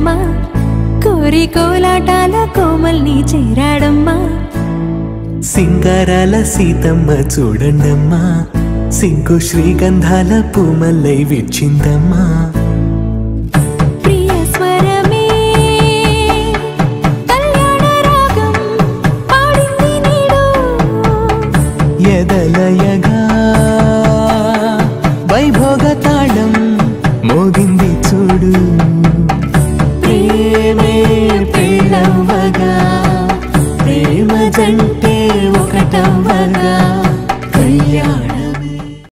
చేరాడమ్మా కోరి కోలాటాల కోమల్ని చేరాడమ్మా సింగారాల సీతమ్మ చూడండమ్మా సింకు శ్రీగంధాల పూమల్లై విచ్చిందమ్మా